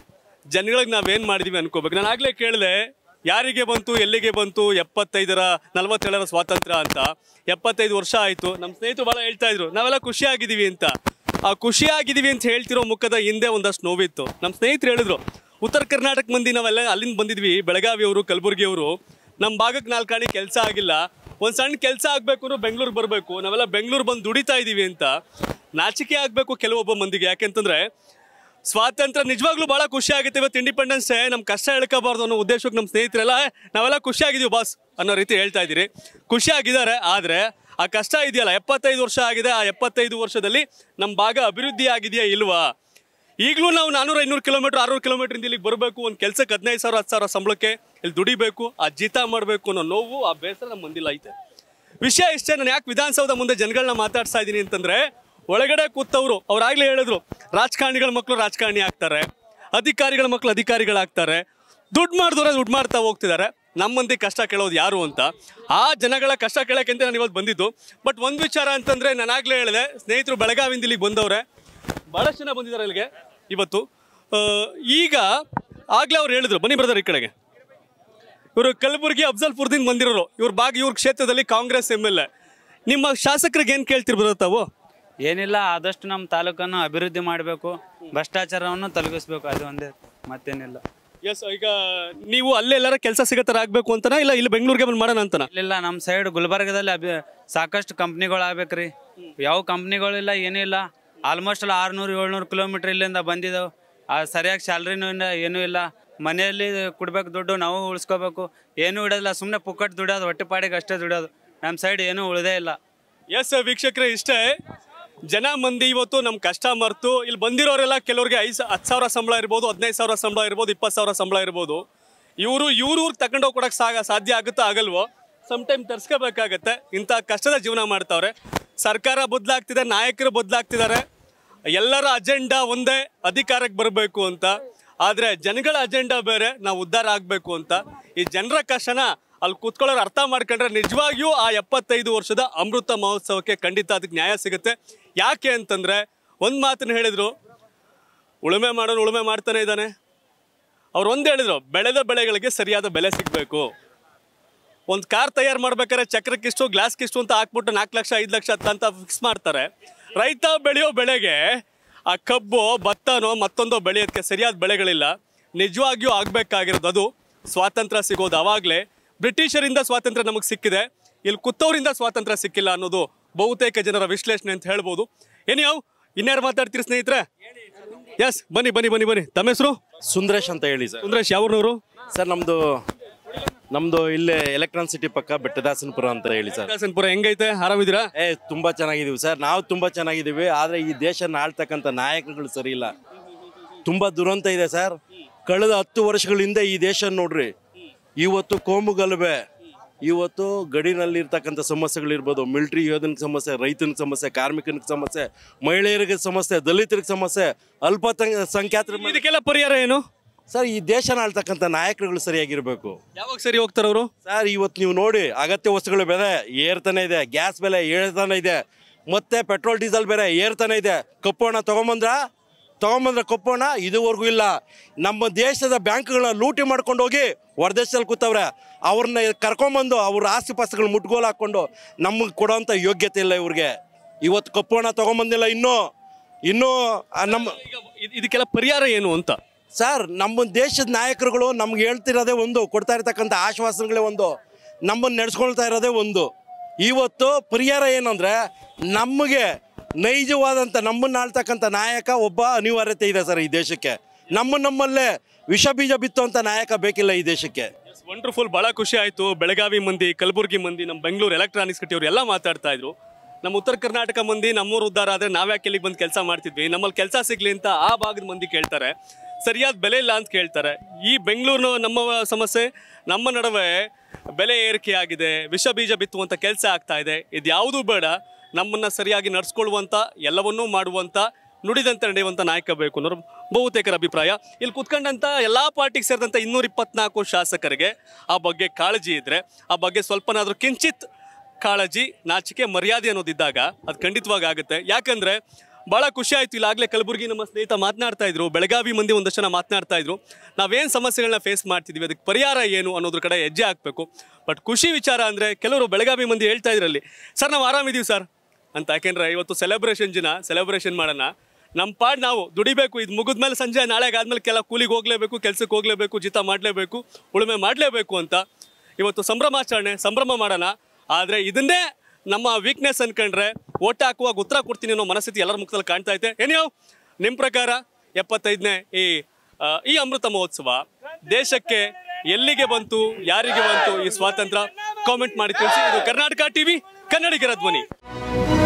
Speaker 1: ಜನಗಳಿಗೆ ನಾವೇನ್ ಮಾಡಿದೀವಿ ಅನ್ಕೋಬೇಕು ನಾನು ಆಗ್ಲೇ ಕೇಳಿದೆ ಯಾರಿಗೆ ಬಂತು ಎಲ್ಲಿಗೆ ಬಂತು ಎಪ್ಪತ್ತೈದರ ನಲವತ್ತೇಳರ ಸ್ವಾತಂತ್ರ್ಯ ಅಂತ ಎಪ್ಪತ್ತೈದು ವರ್ಷ ಆಯ್ತು ನಮ್ಮ ಸ್ನೇಹಿತರು ಬಹಳ ಹೇಳ್ತಾ ಇದ್ರು ನಾವೆಲ್ಲ ಖುಷಿಯಾಗಿದ್ದೀವಿ ಅಂತ ಆ ಖುಷಿಯಾಗಿದ್ದೀವಿ ಅಂತ ಹೇಳ್ತಿರೋ ಮುಖದ ಹಿಂದೆ ಒಂದಷ್ಟು ನೋವಿತ್ತು ನಮ್ಮ ಸ್ನೇಹಿತರು ಹೇಳಿದ್ರು ಉತ್ತರ ಕರ್ನಾಟಕ ಮಂದಿ ನಾವೆಲ್ಲ ಅಲ್ಲಿಂದ ಬಂದಿದ್ವಿ ಬೆಳಗಾವಿಯವರು ಕಲಬುರಗಿಯವರು ನಮ್ಮ ಭಾಗಕ್ಕೆ ನಾಲ್ಕಾಣಿ ಕೆಲಸ ಆಗಿಲ್ಲ ಒಂದು ಸಣ್ಣ ಕೆಲಸ ಆಗಬೇಕು ಅಂದ್ರೆ ಬೆಂಗಳೂರು ಬರಬೇಕು ನಾವೆಲ್ಲ ಬೆಂಗಳೂರು ಬಂದು ದುಡಿತಾ ಇದ್ದೀವಿ ಅಂತ ನಾಚಿಕೆ ಆಗಬೇಕು ಕೆಲವೊಬ್ಬ ಮಂದಿಗೆ ಯಾಕೆಂತಂದ್ರೆ ಸ್ವಾತಂತ್ರ್ಯ ನಿಜವಾಗ್ಲೂ ಬಹಳ ಖುಷಿ ಆಗುತ್ತೆ ಇವತ್ತು ಇಂಡಿಪೆಂಡೆನ್ಸ್ ಡೇ ನಮ್ಮ ಕಷ್ಟ ಹೇಳ್ಕೋಬಾರ್ದು ಅನ್ನೋ ಉದ್ದೇಶಕ್ಕೆ ನಮ್ಮ ಸ್ನೇಹಿತರೆಲ್ಲ "ಏ, ನಾವೆಲ್ಲ ಖುಷಿಯಾಗಿದ್ದೀವಿ ಬಾಸ್ ಅನ್ನೋ ರೀತಿ ಹೇಳ್ತಾ ಇದ್ದೀರಿ ಖುಷಿಯಾಗಿದ್ದಾರೆ ಆದರೆ ಆ ಕಷ್ಟ ಇದೆಯಲ್ಲ ಎಪ್ಪತ್ತೈದು ವರ್ಷ ಆಗಿದೆ ಆ ಎಪ್ಪತ್ತೈದು ವರ್ಷದಲ್ಲಿ ನಮ್ಮ ಭಾಗ ಅಭಿವೃದ್ಧಿ ಆಗಿದೆಯಾ ಇಲ್ವಾ ಈಗಲೂ ನಾವು ನಾನೂರ ಐನೂರು ಕಿಲೋಮೀಟರ್ ಆರುನೂರು ಕಿಲೋಮೀಟರ್ ಇಲ್ಲಿಗೆ ಬರಬೇಕು ಒಂದು ಕೆಲಸಕ್ಕೆ ಹದಿನೈದು ಸಾವಿರ ಹತ್ತು ಸಾವಿರ ಸಂಬಳಕ್ಕೆ ಇಲ್ಲಿ ದುಡಿಬೇಕು ಆ ಜೀತ ಮಾಡಬೇಕು ಅನ್ನೋ ನೋವು ಆ ಬೇಸರ ನಮ್ಮ ಮಂದಿಲ್ಲ ಐತೆ ವಿಷಯ ಇಷ್ಟೇ ನಾನು ಯಾಕೆ ವಿಧಾನಸೌಧ ಮುಂದೆ ಜನಗಳನ್ನ ಮಾತಾಡ್ತಾ ಇದ್ದೀನಿ ಅಂತಂದ್ರೆ ಒಳಗಡೆ ಕೂತವ್ರು ಅವ್ರಾಗ್ಲೇ ಹೇಳಿದ್ರು ರಾಜಕಾರಣಿಗಳ ಮಕ್ಕಳು ರಾಜಕಾರಣಿ ಆಗ್ತಾರೆ ಅಧಿಕಾರಿಗಳ ಮಕ್ಕಳು ಅಧಿಕಾರಿಗಳಾಗ್ತಾರೆ ದುಡ್ಡು ಮಾಡಿದವ್ರೆ ದುಡ್ಡು ಮಾಡ್ತಾ ಹೋಗ್ತಿದ್ದಾರೆ ನಮ್ಮ ಮಂದಿ ಕಷ್ಟ ಕೇಳೋದು ಯಾರು ಅಂತ ಆ ಜನಗಳ ಕಷ್ಟ ಕೇಳೋಕೆ ಅಂತ ನಾನು ಇವತ್ತು ಬಂದಿದ್ದು ಬಟ್ ಒಂದು ವಿಚಾರ ಅಂತಂದ್ರೆ ನಾನು ಆಗ್ಲೇ ಹೇಳಿದೆ ಸ್ನೇಹಿತರು ಬೆಳಗಾವಿಂದ ಇಲ್ಲಿಗೆ ಬಂದವ್ರೆ ಬಹಳಷ್ಟು ಜನ ಬಂದಿದ್ದಾರೆ ಇಲ್ಲಿಗೆ ಇವತ್ತು ಆ, ಈಗ ಆಗ್ಲೇ ಅವ್ರು ಹೇಳಿದ್ರು ಬನ್ನಿ ಬ್ರದರ್ ಈ ಕಡೆಗೆ ಇವರು ಕಲಬುರಗಿ ಅಫ್ಜಲ್ಪುರದಿಂದ ಬಂದಿರೋರು ಇವ್ರ ಭಾಗ ಇವ್ರ ಕ್ಷೇತ್ರದಲ್ಲಿ ಕಾಂಗ್ರೆಸ್ ಎಮ್ ಎಲ್ ಎ ನಿಮ್ಮ ಶಾಸಕರಿಗೆ ಏನು ಕೇಳ್ತಿರ್ಬೋದು ತಾವು
Speaker 11: ಏನಿಲ್ಲ ಆದಷ್ಟು ನಮ್ಮ ತಾಲೂಕನ್ನು ಅಭಿವೃದ್ಧಿ ಮಾಡಬೇಕು ಭ್ರಷ್ಟಾಚಾರವನ್ನು ತೊಲಗಿಸ್ಬೇಕು ಅದು ಒಂದೇ ಮತ್ತೇನಿಲ್ಲ
Speaker 1: ಎಸ್ ಈಗ ನೀವು ಅಲ್ಲೇ ಎಲ್ಲಾರ ಕೆಲಸ ಸಿಗೋ ಥರ ಆಗಬೇಕು ಅಂತನಾ ಇಲ್ಲ ಇಲ್ಲಿ ಬೆಂಗಳೂರಿಗೆ ಬಂದು ಮಾಡೋಣ ಅಂತನಾ
Speaker 11: ಇಲ್ಲ ನಮ್ಮ ಸೈಡ್ ಗುಲ್ಬರ್ಗದಲ್ಲಿ ಅಭಿ ಸಾಕಷ್ಟು ಕಂಪ್ನಿಗಳು ಆಗ್ಬೇಕ್ರಿ ಯಾವ ಕಂಪ್ನಿಗಳಿಲ್ಲ ಏನೂ ಇಲ್ಲ ಆಲ್ಮೋಸ್ಟ್ ಎಲ್ಲ ಆರ್ನೂರು ಏಳ್ನೂರು ಕಿಲೋಮೀಟ್ರ್ ಇಲ್ಲಿಂದ ಬಂದಿದ್ದಾವೆ ಆ ಸರಿಯಾಗಿ ಸ್ಯಾಲ್ರಿನೂ ಇಲ್ಲ ಏನೂ ಇಲ್ಲ ಮನೆಯಲ್ಲಿ ಕೊಡ್ಬೇಕು ದುಡ್ಡು ನಾವು ಉಳಿಸ್ಕೋಬೇಕು ಏನೂ ಇಡೋದಿಲ್ಲ ಸುಮ್ಮನೆ ಪುಕ್ಕಟ್ ದುಡಿಯೋದು ಹೊಟ್ಟೆ ಪಾಡಿಗೆ ಅಷ್ಟೇ ದುಡಿಯೋದು ನಮ್ಮ ಸೈಡ್ ಏನೂ ಉಳಿದೇ ಇಲ್ಲ
Speaker 1: ಎಸ್ ವೀಕ್ಷಕರೇ ಇಷ್ಟೇ ಜನ ಮಂದಿ ಇವತ್ತು ನಮ್ಮ ಕಷ್ಟ ಮರ್ತು ಇಲ್ಲಿ ಬಂದಿರೋರೆಲ್ಲ ಕೆಲವ್ರಿಗೆ ಐದು ಹತ್ತು ಸಾವಿರ ಸಂಬಳ ಇರ್ಬೋದು ಹದಿನೈದು ಸಾವಿರ ಸಂಬಳ ಇರ್ಬೋದು ಇಪ್ಪತ್ತು ಸಾವಿರ ಸಂಬಳ ಇರ್ಬೋದು ಇವರು ಇವ್ರೂರು ತಗೊಂಡೋಗಿ ಕೊಡಕ್ಕೆ ಸಾಗ ಸಾಧ್ಯ ಆಗುತ್ತಾ ಆಗಲ್ವೋ ಸಮ್ ಟೈಮ್ ತರ್ಸ್ಕೋಬೇಕಾಗತ್ತೆ ಇಂಥ ಕಷ್ಟದ ಜೀವನ ಮಾಡ್ತಾವ್ರೆ ಸರ್ಕಾರ ಬದಲಾಗ್ತಿದೆ ನಾಯಕರು ಬದಲಾಗ್ತಿದ್ದಾರೆ ಎಲ್ಲರ ಅಜೆಂಡಾ ಒಂದೇ ಅಧಿಕಾರಕ್ಕೆ ಬರಬೇಕು ಅಂತ ಆದರೆ ಜನಗಳ ಅಜೆಂಡಾ ಬೇರೆ ನಾವು ಉದ್ಧಾರ ಆಗಬೇಕು ಅಂತ ಈ ಜನರ ಕಷ್ಟನ ಅಲ್ಲಿ ಕೂತ್ಕೊಳ್ಳೋರು ಅರ್ಥ ಮಾಡ್ಕೊಂಡ್ರೆ ನಿಜವಾಗಿಯೂ ಆ ಎಪ್ಪತ್ತೈದು ವರ್ಷದ ಅಮೃತ ಮಹೋತ್ಸವಕ್ಕೆ ಖಂಡಿತ ಅದಕ್ಕೆ ನ್ಯಾಯ ಸಿಗುತ್ತೆ ಯಾಕೆ ಅಂತಂದ್ರೆ ಒಂದು ಮಾತನ್ನ ಹೇಳಿದ್ರು ಉಳುಮೆ ಮಾಡೋನು ಉಳುಮೆ ಮಾಡ್ತಾನೆ ಇದ್ದಾನೆ ಅವ್ರು ಒಂದು ಹೇಳಿದ್ರು ಬೆಳೆದ ಬೆಳೆಗಳಿಗೆ ಸರಿಯಾದ ಬೆಲೆ ಸಿಗಬೇಕು ಒಂದು ಕಾರ್ ತಯಾರು ಮಾಡ್ಬೇಕಾದ್ರೆ ಚಕ್ರಕ್ಕಿಷ್ಟು ಗ್ಲಾಸ್ಗಿಷ್ಟು ಅಂತ ಹಾಕ್ಬಿಟ್ಟು ನಾಲ್ಕು ಲಕ್ಷ ಐದು ಲಕ್ಷ ಅಂತ ಫಿಕ್ಸ್ ಮಾಡ್ತಾರೆ ರೈತ ಬೆಳೆಯೋ ಬೆಳೆಗೆ ಆ ಕಬ್ಬು ಭತ್ತನೋ ಮತ್ತೊಂದೋ ಬೆಳೆಯೋದಕ್ಕೆ ಸರಿಯಾದ ಬೆಳೆಗಳಿಲ್ಲ ನಿಜವಾಗಿಯೂ ಆಗಬೇಕಾಗಿರೋದು ಅದು ಸ್ವಾತಂತ್ರ್ಯ ಸಿಗೋದು ಅವಾಗಲೇ ಬ್ರಿಟಿಷರಿಂದ ಸ್ವಾತಂತ್ರ್ಯ ನಮಗೆ ಸಿಕ್ಕಿದೆ ಇಲ್ಲಿ ಕುತ್ತವರಿಂದ ಸ್ವಾತಂತ್ರ್ಯ ಸಿಕ್ಕಿಲ್ಲ ಅನ್ನೋದು ಬಹುತೇಕ ಜನರ ವಿಶ್ಲೇಷಣೆ ಅಂತ ಹೇಳ್ಬೋದು ಏನ್ಯಾವ್ ಇನ್ಯಾರು ಮಾತಾಡ್ತೀರಿ ಸ್ನೇಹಿತರೆ ಎಸ್ ಬನ್ನಿ ಬನ್ನಿ ಬನ್ನಿ ಬನ್ನಿ ತಮ್ಮ ಹೆಸರು
Speaker 3: ಸುಂದರೇಶ್ ಅಂತ ಹೇಳಿ ಸರ್
Speaker 1: ಸುಂದರೇಶ್ ಯಾವ್ರನವರು
Speaker 3: ಸರ್ ನಮ್ದು ನಮ್ದು ಇಲ್ಲೇ ಎಲೆಕ್ಟ್ರಾನ್ ಸಿಟಿ ಪಕ್ಕ ಬೆಟ್ಟದಾಸನಪುರ ಅಂತ ಹೇಳಿ ಸರ್
Speaker 1: ದಾಸನ್ಪುರ ಹೆಂಗೈತೆ ಆರಾಮಿದ್ದೀರಾ
Speaker 3: ಏ ತುಂಬಾ ಚೆನ್ನಾಗಿದೀವಿ ಸರ್ ನಾವು ತುಂಬಾ ಚೆನ್ನಾಗಿದ್ದೀವಿ ಆದ್ರೆ ಈ ದೇಶನ ಆಳ್ತಕ್ಕಂಥ ನಾಯಕರುಗಳು ಸರಿ ಇಲ್ಲ ತುಂಬಾ ದುರಂತ ಇದೆ ಸರ್ ಕಳೆದ ಹತ್ತು ವರ್ಷಗಳ ಹಿಂದೆ ಈ ದೇಶ ನೋಡ್ರಿ ಇವತ್ತು ಕೋಮು ಗಲಭೆ ಇವತ್ತು ಗಡಿನಲ್ಲಿರ್ತಕ್ಕಂಥ ಸಮಸ್ಯೆಗಳಿರ್ಬೋದು ಮಿಲಿಟರಿ ಯೋಧನ ಸಮಸ್ಯೆ ರೈತನ ಸಮಸ್ಯೆ ಕಾರ್ಮಿಕನ ಸಮಸ್ಯೆ ಮಹಿಳೆಯರಿಗೆ ಸಮಸ್ಯೆ ದಲಿತರಿಗೆ ಸಮಸ್ಯೆ ಅಲ್ಪ ಸಂಖ್ಯಾತರ
Speaker 1: ಇದಕ್ಕೆಲ್ಲ ಪರಿಹಾರ ಏನು
Speaker 3: ಸರ್ ಈ ದೇಶನ ಆಳ್ತಕ್ಕಂಥ ನಾಯಕರುಗಳು ಸರಿಯಾಗಿರ್ಬೇಕು
Speaker 1: ಯಾವಾಗ ಸರಿ ಹೋಗ್ತಾರ ಅವರು
Speaker 3: ಸರ್ ಇವತ್ತು ನೀವು ನೋಡಿ ಅಗತ್ಯ ವಸ್ತುಗಳ ಬೆಲೆ ಏರ್ತಾನೆ ಇದೆ ಗ್ಯಾಸ್ ಬೆಲೆ ಏರ್ತಾನೆ ಇದೆ ಮತ್ತೆ ಪೆಟ್ರೋಲ್ ಡೀಸೆಲ್ ಬೆಲೆ ಏರ್ತಾನೆ ಇದೆ ಕಪ್ಪೋಣ ತಗೊಂಬಂದ್ರ ತಗೊಂಬಂದ್ರ ಕಪ್ಪೋಣ ಇದುವರೆಗೂ ಇಲ್ಲ ನಮ್ಮ ದೇಶದ ಬ್ಯಾಂಕ್ಗಳನ್ನ ಲೂಟಿ ಮಾಡ್ಕೊಂಡು ಹೋಗಿ ಹೊರದೇಶದಲ್ಲಿ ಕೂತವ್ರೆ ಅವ್ರನ್ನ ಕರ್ಕೊಂಬಂದು ಅವ್ರ ಆಸ್ತಿ ಪಾಸ್ತಿಗಳು ಮುಟ್ಗೋಲು ಹಾಕ್ಕೊಂಡು ನಮಗೆ ಕೊಡೋಂಥ ಯೋಗ್ಯತೆ ಇಲ್ಲ ಇವ್ರಿಗೆ ಇವತ್ತು ಕಪ್ಪೋಣ ತಗೊಂಬಂದಿಲ್ಲ ಇನ್ನೂ ಇನ್ನೂ ಆ ನಮ್ಮ
Speaker 1: ಇದ್- ಇದಕ್ಕೆಲ್ಲ ಪರಿಹಾರ ಏನು ಅಂತ
Speaker 3: ಸರ್ ನಮ್ಮ ದೇಶದ ನಾಯಕರುಗಳು ನಮ್ಗೆ ಹೇಳ್ತಿರೋದೇ ಒಂದು ಕೊಡ್ತಾ ಇರ್ತಕ್ಕಂಥ ಆಶ್ವಾಸನೆಗಳೇ ಒಂದು ನಮ್ಮನ್ನು ನಡೆಸ್ಕೊಳ್ತಾ ಇರೋದೇ ಒಂದು ಇವತ್ತು ಪರಿಹಾರ ಏನಂದ್ರೆ ನಮಗೆ ನೈಜವಾದಂಥ ನಮ್ಮನ್ನ ಆಳ್ತಕ್ಕಂಥ ನಾಯಕ ಒಬ್ಬ ಅನಿವಾರ್ಯತೆ ಇದೆ ಸರ್ ಈ ದೇಶಕ್ಕೆ ನಮ್ಮ ನಮ್ಮಲ್ಲೇ ವಿಷ ಬೀಜ ಬಿತ್ತುವಂಥ ನಾಯಕ ಬೇಕಿಲ್ಲ ಈ ದೇಶಕ್ಕೆ
Speaker 1: ವಂಡರ್ಫುಲ್ ಬಹಳ ಖುಷಿ ಆಯ್ತು ಬೆಳಗಾವಿ ಮಂದಿ ಕಲಬುರಗಿ ಮಂದಿ ನಮ್ಮ ಬೆಂಗಳೂರು ಎಲೆಕ್ಟ್ರಾನಿಕ್ಸ್ ಕಟ್ಟಿಯವರು ಎಲ್ಲ ಮಾತಾಡ್ತಾ ಇದ್ರು ನಮ್ಮ ಉತ್ತರ ಕರ್ನಾಟಕ ಮಂದಿ ನಮ್ಮೂರು ಉದ್ಧಾರ ಆದ್ರೆ ನಾವ್ಯಾಕೆ ಇಲ್ಲಿಗೆ ಬಂದು ಕೆಲಸ ಮಾಡ್ತಿದ್ವಿ ನಮ್ಮಲ್ಲಿ ಕೆಲಸ ಸಿಗ್ಲಿ ಅಂತ ಆ ಭಾಗದ ಮಂದಿ ಕೇಳ್ತಾರೆ ಸರಿಯಾದ ಬೆಲೆ ಇಲ್ಲ ಅಂತ ಕೇಳ್ತಾರೆ ಈ ಬೆಂಗಳೂರಿನ ನಮ್ಮ ಸಮಸ್ಯೆ ನಮ್ಮ ನಡುವೆ ಬೆಲೆ ಏರಿಕೆ ಆಗಿದೆ ವಿಷ ಬೀಜ ಬಿತ್ತುವಂಥ ಕೆಲಸ ಆಗ್ತಾ ಇದೆ ಇದು ಯಾವುದೂ ಬೇಡ ನಮ್ಮನ್ನ ಸರಿಯಾಗಿ ನಡ್ಸ್ಕೊಳ್ಳುವಂಥ ಎಲ್ಲವನ್ನೂ ಮಾಡುವಂಥ ನುಡಿದಂತೆ ನಡೆಯುವಂಥ ನಾಯಕ ಬೇಕು ಅನ್ನೋರು ಬಹುತೇಕರ ಅಭಿಪ್ರಾಯ ಇಲ್ಲಿ ಕುತ್ಕೊಂಡಂಥ ಎಲ್ಲ ಪಾರ್ಟಿಗೆ ಸೇರಿದಂಥ ಇನ್ನೂರ ಇಪ್ಪತ್ನಾಲ್ಕು ಶಾಸಕರಿಗೆ ಆ ಬಗ್ಗೆ ಕಾಳಜಿ ಇದ್ರೆ ಆ ಬಗ್ಗೆ ಸ್ವಲ್ಪನಾದರೂ ಕಿಂಚಿತ್ ಕಾಳಜಿ ನಾಚಿಕೆ ಮರ್ಯಾದೆ ಅನ್ನೋದಿದ್ದಾಗ ಅದು ಖಂಡಿತವಾಗಿ ಆಗುತ್ತೆ ಯಾಕಂದ್ರೆ ಬಹಳ ಖುಷಿ ಆಯ್ತು ಇಲ್ಲಾಗಲೇ ಕಲಬುರಗಿ ನಮ್ಮ ಸ್ನೇಹಿತ ಮಾತನಾಡ್ತಾ ಇದ್ರು ಬೆಳಗಾವಿ ಮಂದಿ ಒಂದಷ್ಟು ಜನ ಮಾತನಾಡ್ತಾ ಇದ್ರು ನಾವೇನು ಸಮಸ್ಯೆಗಳನ್ನ ಫೇಸ್ ಮಾಡ್ತಿದ್ವಿ ಅದಕ್ಕೆ ಪರಿಹಾರ ಏನು ಅನ್ನೋದ್ರ ಕಡೆ ಹೆಜ್ಜೆ ಹಾಕಬೇಕು ಬಟ್ ಖುಷಿ ವಿಚಾರ ಅಂದರೆ ಕೆಲವರು ಬೆಳಗಾವಿ ಮಂದಿ ಹೇಳ್ತಾ ಇದ್ರಲ್ಲಿ ಸರ್ ನಾವು ಆರಾಮಿದೀವಿ ಸರ್ ಅಂತ ಯಾಕೆಂದ್ರೆ ಇವತ್ತು ಸೆಲೆಬ್ರೇಷನ್ ದಿನ ಸೆಲೆಬ್ರೇಷನ್ ಮಾಡೋಣ ನಮ್ಮ ಪಾಡ್ ನಾವು ದುಡಿಬೇಕು ಇದು ಮುಗಿದ್ಮೇಲೆ ಸಂಜೆ ನಾಳೆಗೆ ಆದ್ಮೇಲೆ ಕೆಲ ಕೂಲಿಗೆ ಹೋಗ್ಲೇಬೇಕು ಕೆಲ್ಸಕ್ಕೆ ಹೋಗ್ಲೇಬೇಕು ಜೀತ ಮಾಡಲೇಬೇಕು ಉಳುಮೆ ಮಾಡಲೇಬೇಕು ಅಂತ ಇವತ್ತು ಸಂಭ್ರಮಾಚರಣೆ ಸಂಭ್ರಮ ಮಾಡೋಣ ಆದರೆ ಇದನ್ನೇ ನಮ್ಮ ವೀಕ್ನೆಸ್ ಅನ್ಕೊಂಡ್ರೆ ಓಟ್ ಹಾಕುವಾಗ ಉತ್ತರ ಕೊಡ್ತೀನಿ ಅನ್ನೋ ಮನಸ್ಥಿತಿ ಎಲ್ಲರ ಮುಖದಲ್ಲಿ ಕಾಣ್ತಾ ಐತೆ ಏನ್ಯೋ ನಿಮ್ಮ ಪ್ರಕಾರ ಎಪ್ಪತ್ತೈದನೇ ಈ ಆ, ಈ ಅಮೃತ ಮಹೋತ್ಸವ ದೇಶಕ್ಕೆ ಎಲ್ಲಿಗೆ ಬಂತು ಯಾರಿಗೆ ಬಂತು ಈ ಸ್ವಾತಂತ್ರ್ಯ ಕಾಮೆಂಟ್ ಮಾಡಿ ತಿಳಿಸಿ ಇದು ಕರ್ನಾಟಕ ಟಿವಿ ಕನ್ನಡಿಗರ ಧ್ವನಿ